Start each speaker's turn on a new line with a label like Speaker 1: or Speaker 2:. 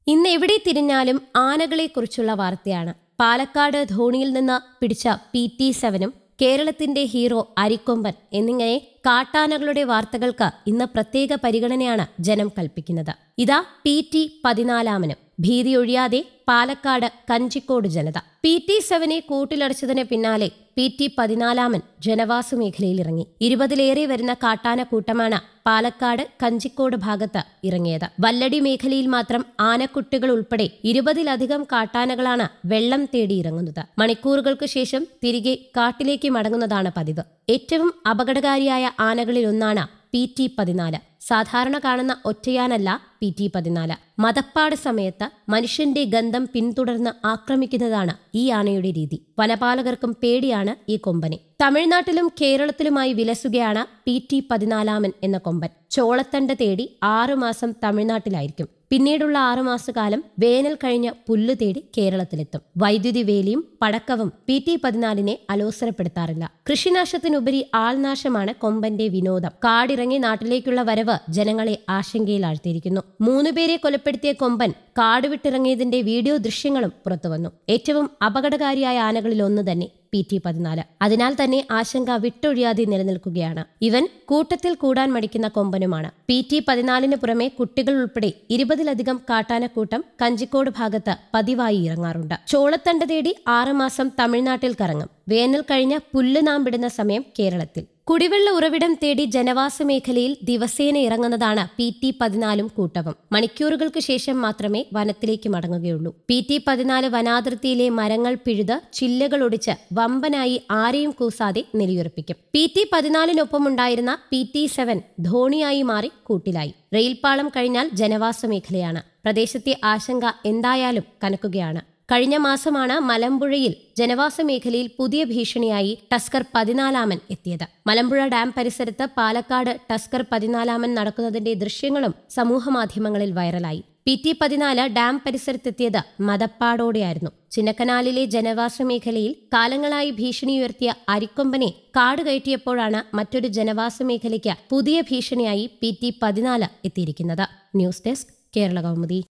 Speaker 1: ഇന്ന് എവിടെ തിരിഞ്ഞാലും ആനകളെക്കുറിച്ചുള്ള വാർത്തയാണ് പാലക്കാട് ധോണിയിൽ നിന്ന് പിടിച്ച പി ടി സെവനും കേരളത്തിന്റെ ഹീറോ അരിക്കൊമ്പൻ എന്നിങ്ങനെ കാട്ടാനകളുടെ വാർത്തകൾക്ക് ഇന്ന് പ്രത്യേക പരിഗണനയാണ് ജനം കൽപ്പിക്കുന്നത് ഇതാ പി ടി പതിനാലാമനും ഭീതി ഒഴിയാതെ പാലക്കാട് കഞ്ചിക്കോട് ജനത പി ടി സെവനെ കൂട്ടിലടച്ചതിന് പിന്നാലെ പി ടി പതിനാലാമൻ ജനവാസ മേഖലയിൽ ഇറങ്ങി ഇരുപതിലേറെ വരുന്ന കാട്ടാന കൂട്ടമാണ് പാലക്കാട് കഞ്ചിക്കോട് ഭാഗത്ത് ഇറങ്ങിയത് വല്ലടി മേഖലയിൽ മാത്രം ആനക്കുട്ടികൾ ഉൾപ്പെടെ ഇരുപതിലധികം കാട്ടാനകളാണ് വെള്ളം തേടി ഇറങ്ങുന്നത് മണിക്കൂറുകൾക്ക് ശേഷം തിരികെ കാട്ടിലേക്ക് മടങ്ങുന്നതാണ് പതിവ് ഏറ്റവും അപകടകാരിയായ ആനകളിൽ ഒന്നാണ് പി ടി പതിനാല് സാധാരണ കാണുന്ന ഒറ്റയാനല്ല പി ടി പതിനാല് മതപ്പാട് സമയത്ത് മനുഷ്യന്റെ ഗന്ധം പിന്തുടർന്ന് ആക്രമിക്കുന്നതാണ് ഈ ആനയുടെ രീതി വനപാലകർക്കും പേടിയാണ് ഈ കൊമ്പനെ തമിഴ്നാട്ടിലും കേരളത്തിലുമായി വിലസുകയാണ് പി ടി പതിനാലാമൻ എന്ന കൊമ്പൻ ചോളത്തണ്ട് തേടി ആറുമാസം തമിഴ്നാട്ടിലായിരിക്കും പിന്നീടുള്ള ആറുമാസക്കാലം വേനൽ കഴിഞ്ഞ് പുല്ല് തേടി കേരളത്തിലെത്തും വൈദ്യുതി വേലിയും പടക്കവും പി ടി പതിനാലിനെ അലോസരപ്പെടുത്താറില്ല കൃഷിനാശത്തിനുപരി ആൾനാശമാണ് കൊമ്പന്റെ വിനോദം കാടിറങ്ങി നാട്ടിലേക്കുള്ള വരവ് ജനങ്ങളെ ആശങ്കയിലാഴ്ത്തിയിരിക്കുന്നു മൂന്നുപേരെ കൊലപ്പെടുത്തിയ കൊമ്പൻ കാട് വിട്ടിറങ്ങിയതിന്റെ വീഡിയോ ദൃശ്യങ്ങളും പുറത്തുവന്നു ഏറ്റവും അപകടകാരിയായ ആനകളിൽ ഒന്ന് തന്നെ പി ടി പതിനാല് അതിനാൽ തന്നെ ആശങ്ക വിട്ടൊഴിയാതെ നിലനിൽക്കുകയാണ് ഇവൻ കൂട്ടത്തിൽ കൂടാൻ മടിക്കുന്ന കൊമ്പനുമാണ് പി ടി പതിനാലിന് പുറമെ കുട്ടികൾ ഉൾപ്പെടെ ഇരുപതിലധികം കാട്ടാനക്കൂട്ടം കഞ്ചിക്കോട് ഭാഗത്ത് പതിവായി ഇറങ്ങാറുണ്ട് ചോളത്തണ്ട് തേടി ആറുമാസം തമിഴ്നാട്ടിൽ കറങ്ങും വേനൽ കഴിഞ്ഞ പുല്ല് നാം വിടുന്ന സമയം കേരളത്തിൽ കുടിവെള്ള ഉറവിടം തേടി ജനവാസ മേഖലയിൽ ദിവസേന ഇറങ്ങുന്നതാണ് പി ടി പതിനാലും കൂട്ടവും മണിക്കൂറുകൾക്ക് ശേഷം മാത്രമേ വനത്തിലേക്ക് മടങ്ങുകയുള്ളൂ പി ടി പതിനാല് വനാതിർത്തിയിലെ മരങ്ങൾ പിഴുത് ചില്ലകൾ ഒടിച്ച് വമ്പനായി ആരെയും കൂസാതെ നിലയുറപ്പിക്കും പി ടി പതിനാലിനൊപ്പമുണ്ടായിരുന്ന പി ടി സെവൻ ധോണിയായി മാറി കൂട്ടിലായി റെയിൽപാളം കഴിഞ്ഞാൽ ജനവാസ മേഖലയാണ് പ്രദേശത്തെ ആശങ്ക എന്തായാലും കനക്കുകയാണ് കഴിഞ്ഞ മാസമാണ് മലമ്പുഴയിൽ ജനവാസ മേഖലയിൽ പുതിയ ഭീഷണിയായി ടസ്കർ പതിനാലാമൻ എത്തിയത് മലമ്പുഴ ഡാം പരിസരത്ത് പാലക്കാട് ടസ്കർ പതിനാലാമൻ നടക്കുന്നതിന്റെ ദൃശ്യങ്ങളും സമൂഹമാധ്യമങ്ങളിൽ വൈറലായി പി ടി പതിനാല് ഡാം പരിസരത്തെത്തിയത് മതപ്പാടോടെയായിരുന്നു ചിന്നക്കനാലിലെ ജനവാസ മേഖലയിൽ കാലങ്ങളായി ഭീഷണി ഉയർത്തിയ അരിക്കൊമ്പനെ കാട് കയറ്റിയപ്പോഴാണ് മറ്റൊരു ജനവാസ മേഖലയ്ക്ക് പുതിയ ഭീഷണിയായി പി ടി പതിനാല് എത്തിയിരിക്കുന്നത് ന്യൂസ് ഡെസ്ക് കേരള കൗമുദി